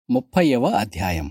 ముప్పైవ అధ్యాయం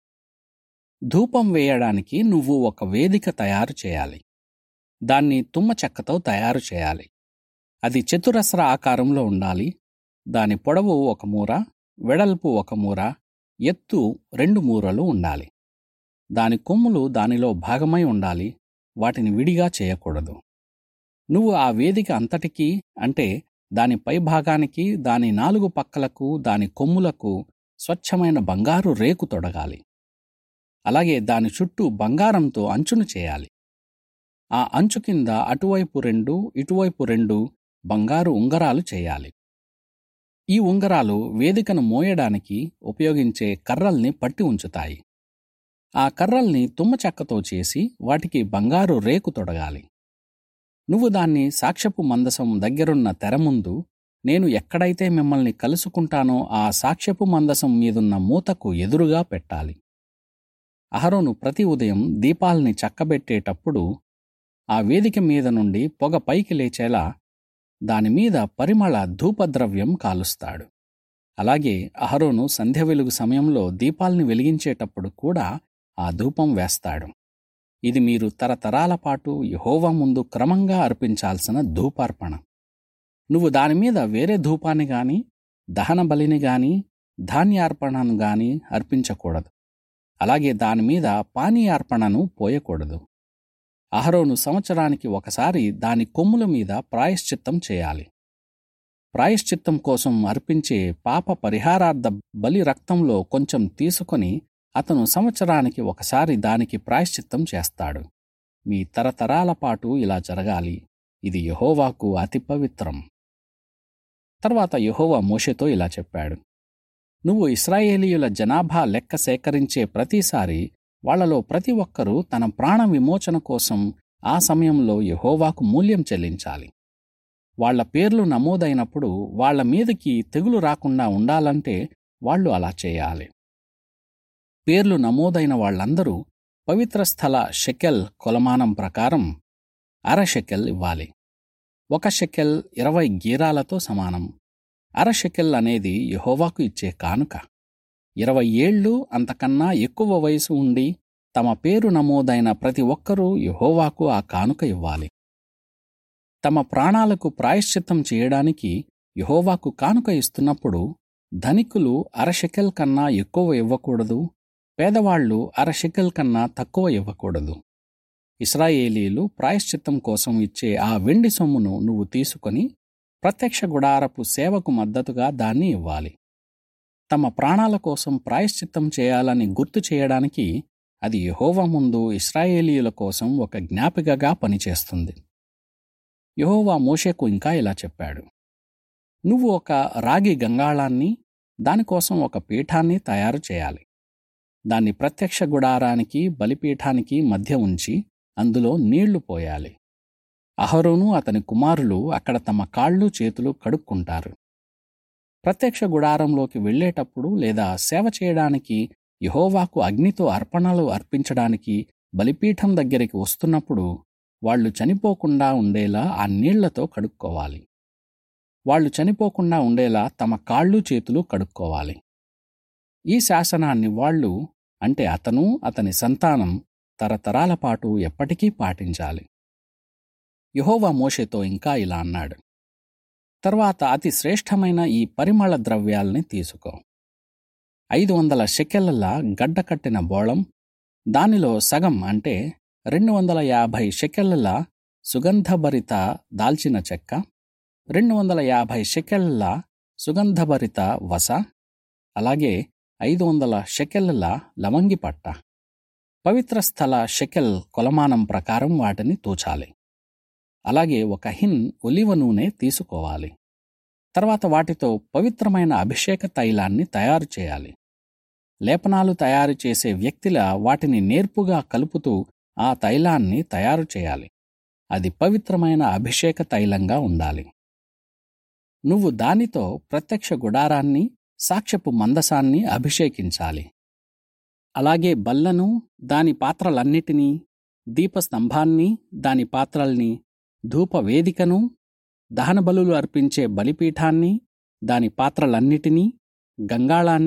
ధూపం వేయడానికి నువ్వు ఒక వేదిక తయారు చేయాలి దాన్ని తుమ్మ చెక్కతో తయారు చేయాలి అది చతురస్ర ఆకారంలో ఉండాలి దాని పొడవు ఒక మూర వెడల్పు ఒక మూర ఎత్తు రెండు మూరలు ఉండాలి దాని కొమ్ములు దానిలో భాగమై ఉండాలి వాటిని విడిగా చేయకూడదు నువ్వు ఆ వేదిక అంతటికీ అంటే దాని పై భాగానికి దాని నాలుగు పక్కలకు దాని కొమ్ములకు స్వచ్ఛమైన బంగారు రేకు తొడగాలి అలాగే దాని చుట్టూ బంగారంతో అంచును చేయాలి ఆ అంచు కింద అటువైపు రెండు ఇటువైపు రెండు బంగారు ఉంగరాలు చేయాలి ఈ ఉంగరాలు వేదికను మోయడానికి ఉపయోగించే కర్రల్ని పట్టి ఉంచుతాయి ఆ కర్రల్ని తుమ్మ చెక్కతో చేసి వాటికి బంగారు రేకు తొడగాలి నువ్వు దాన్ని సాక్ష్యపు మందసం దగ్గరున్న తెర ముందు నేను ఎక్కడైతే మిమ్మల్ని కలుసుకుంటానో ఆ సాక్ష్యపు మందసం మీదున్న మూతకు ఎదురుగా పెట్టాలి అహరోను ప్రతి ఉదయం దీపాల్ని చక్కబెట్టేటప్పుడు ఆ వేదిక మీద నుండి పొగ పైకి లేచేలా దానిమీద పరిమళ ధూపద్రవ్యం కాలుస్తాడు అలాగే అహరోను సంధ్య వెలుగు సమయంలో దీపాల్ని వెలిగించేటప్పుడు కూడా ఆ ధూపం వేస్తాడు ఇది మీరు తరతరాల పాటు యహోవా ముందు క్రమంగా అర్పించాల్సిన ధూపార్పణ నువ్వు దానిమీద వేరే ధూపాన్ని గాని దహన బలిని గాని ధాన్యార్పణను గాని అర్పించకూడదు అలాగే దానిమీద పానీయార్పణను పోయకూడదు అహరోను సంవత్సరానికి ఒకసారి దాని కొమ్ముల మీద ప్రాయశ్చిత్తం చేయాలి ప్రాయశ్చిత్తం కోసం అర్పించే పాప పరిహారార్థ బలి రక్తంలో కొంచెం తీసుకొని అతను సంవత్సరానికి ఒకసారి దానికి ప్రాయశ్చిత్తం చేస్తాడు మీ తరతరాల పాటు ఇలా జరగాలి ఇది యహోవాకు అతి పవిత్రం తర్వాత యహోవా మోషేతో ఇలా చెప్పాడు నువ్వు ఇస్రాయేలీయుల జనాభా లెక్క సేకరించే ప్రతిసారి వాళ్లలో ప్రతి ఒక్కరూ తన ప్రాణ విమోచన కోసం ఆ సమయంలో యహోవాకు మూల్యం చెల్లించాలి వాళ్ల పేర్లు నమోదైనప్పుడు వాళ్ల మీదకి తెగులు రాకుండా ఉండాలంటే వాళ్ళు అలా చేయాలి పేర్లు నమోదైన వాళ్లందరూ పవిత్ర స్థల షెకెల్ కొలమానం ప్రకారం అర షెకెల్ ఇవ్వాలి ఒక షెకెల్ ఇరవై గీరాలతో సమానం అర షెకెల్ అనేది యహోవాకు ఇచ్చే కానుక ఇరవై ఏళ్ళు అంతకన్నా ఎక్కువ వయసు ఉండి తమ పేరు నమోదైన ప్రతి ఒక్కరూ యహోవాకు ఆ కానుక ఇవ్వాలి తమ ప్రాణాలకు ప్రాయశ్చిత్తం చేయడానికి యహోవాకు కానుక ఇస్తున్నప్పుడు ధనికులు అరషెకెల్ కన్నా ఎక్కువ ఇవ్వకూడదు పేదవాళ్లు అరషెకెల్ కన్నా తక్కువ ఇవ్వకూడదు ఇస్రాయేలీలు ప్రాయశ్చిత్తం కోసం ఇచ్చే ఆ వెండి సొమ్మును నువ్వు తీసుకొని ప్రత్యక్ష గుడారపు సేవకు మద్దతుగా దాన్ని ఇవ్వాలి తమ ప్రాణాల కోసం ప్రాయశ్చిత్తం చేయాలని గుర్తు చేయడానికి అది యహోవా ముందు ఇస్రాయేలీయుల కోసం ఒక జ్ఞాపికగా పనిచేస్తుంది యహోవా మోషేకు ఇంకా ఇలా చెప్పాడు నువ్వు ఒక రాగి గంగాళాన్ని దానికోసం ఒక పీఠాన్ని తయారు చేయాలి దాన్ని ప్రత్యక్ష గుడారానికి బలిపీఠానికి మధ్య ఉంచి అందులో నీళ్లు పోయాలి అహరోను అతని కుమారులు అక్కడ తమ కాళ్ళు చేతులు కడుక్కుంటారు ప్రత్యక్ష గుడారంలోకి వెళ్లేటప్పుడు లేదా సేవ చేయడానికి యహోవాకు అగ్నితో అర్పణలు అర్పించడానికి బలిపీఠం దగ్గరికి వస్తున్నప్పుడు వాళ్లు చనిపోకుండా ఉండేలా ఆ నీళ్లతో కడుక్కోవాలి వాళ్లు చనిపోకుండా ఉండేలా తమ కాళ్ళు చేతులు కడుక్కోవాలి ఈ శాసనాన్ని వాళ్ళు అంటే అతను అతని సంతానం తరతరాల పాటు ఎప్పటికీ పాటించాలి యహోవా మోషేతో ఇంకా ఇలా అన్నాడు తర్వాత అతి శ్రేష్టమైన ఈ పరిమళ ద్రవ్యాల్ని తీసుకో ఐదు వందల షెకెళ్ళలా గడ్డకట్టిన బోళం దానిలో సగం అంటే రెండు వందల యాభై షెకెళ్ళల సుగంధభరిత దాల్చిన చెక్క రెండు వందల యాభై షెకెళ్ళ సుగంధభరిత వస అలాగే ఐదు వందల షెకెళ్ళ లవంగి పట్ట పవిత్ర స్థల షెకెల్ కొలమానం ప్రకారం వాటిని తూచాలి అలాగే ఒక హిన్ ఒలివ నూనె తీసుకోవాలి తర్వాత వాటితో పవిత్రమైన అభిషేక తైలాన్ని తయారు చేయాలి లేపనాలు తయారు చేసే వ్యక్తిలా వాటిని నేర్పుగా కలుపుతూ ఆ తైలాన్ని తయారు చేయాలి అది పవిత్రమైన అభిషేక తైలంగా ఉండాలి నువ్వు దానితో ప్రత్యక్ష గుడారాన్ని సాక్ష్యపు మందసాన్ని అభిషేకించాలి అలాగే బల్లను దాని పాత్రలన్నిటినీ దీపస్తంభాన్ని దాని పాత్రల్ని ధూపవేదికను దహనబలులు అర్పించే బలిపీఠాన్ని దాని పాత్రలన్నిటినీ గంగాళాన్ని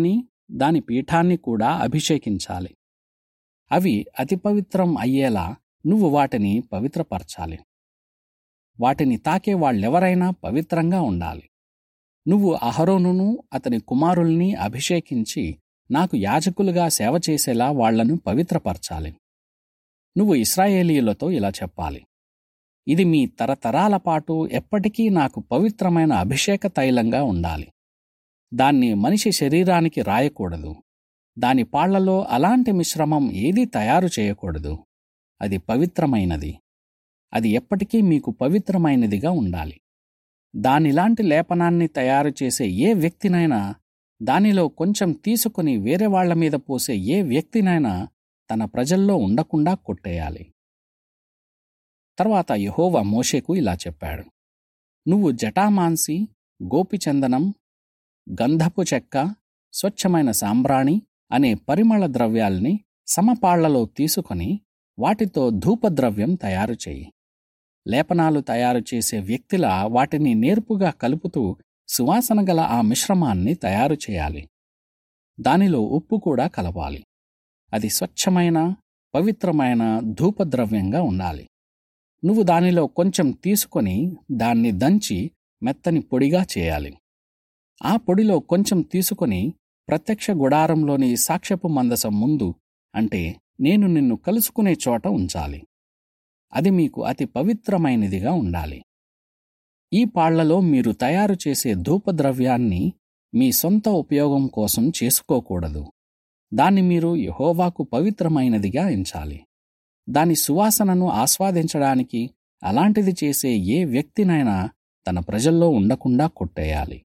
దాని పీఠాన్ని కూడా అభిషేకించాలి అవి అతి పవిత్రం అయ్యేలా నువ్వు వాటిని పవిత్రపరచాలి వాటిని తాకే వాళ్ళెవరైనా పవిత్రంగా ఉండాలి నువ్వు అహరోనును అతని కుమారుల్ని అభిషేకించి నాకు యాజకులుగా సేవ చేసేలా వాళ్లను పవిత్రపరచాలి నువ్వు ఇస్రాయేలీయులతో ఇలా చెప్పాలి ఇది మీ తరతరాల పాటు ఎప్పటికీ నాకు పవిత్రమైన అభిషేక తైలంగా ఉండాలి దాన్ని మనిషి శరీరానికి రాయకూడదు దాని పాళ్లలో అలాంటి మిశ్రమం ఏదీ తయారు చేయకూడదు అది పవిత్రమైనది అది ఎప్పటికీ మీకు పవిత్రమైనదిగా ఉండాలి దానిలాంటి లేపనాన్ని తయారు చేసే ఏ వ్యక్తినైనా దానిలో కొంచెం తీసుకుని వేరే వాళ్ల మీద పోసే ఏ వ్యక్తినైనా తన ప్రజల్లో ఉండకుండా కొట్టేయాలి తర్వాత యహోవా మోషేకు ఇలా చెప్పాడు నువ్వు జటామాంసి గోపిచందనం గంధపు చెక్క స్వచ్ఛమైన సాంబ్రాణి అనే పరిమళ ద్రవ్యాల్ని సమపాళ్లలో తీసుకొని వాటితో ధూపద్రవ్యం తయారు చెయ్యి లేపనాలు తయారు చేసే వ్యక్తిలా వాటిని నేర్పుగా కలుపుతూ సువాసన గల ఆ మిశ్రమాన్ని తయారు చేయాలి దానిలో ఉప్పు కూడా కలపాలి అది స్వచ్ఛమైన పవిత్రమైన ధూపద్రవ్యంగా ఉండాలి నువ్వు దానిలో కొంచెం తీసుకొని దాన్ని దంచి మెత్తని పొడిగా చేయాలి ఆ పొడిలో కొంచెం తీసుకొని ప్రత్యక్ష గుడారంలోని సాక్ష్యపు మందసం ముందు అంటే నేను నిన్ను కలుసుకునే చోట ఉంచాలి అది మీకు అతి పవిత్రమైనదిగా ఉండాలి ఈ పాళ్లలో మీరు తయారు చేసే ధూపద్రవ్యాన్ని మీ సొంత ఉపయోగం కోసం చేసుకోకూడదు దాన్ని మీరు యహోవాకు పవిత్రమైనదిగా ఎంచాలి దాని సువాసనను ఆస్వాదించడానికి అలాంటిది చేసే ఏ వ్యక్తినైనా తన ప్రజల్లో ఉండకుండా కొట్టేయాలి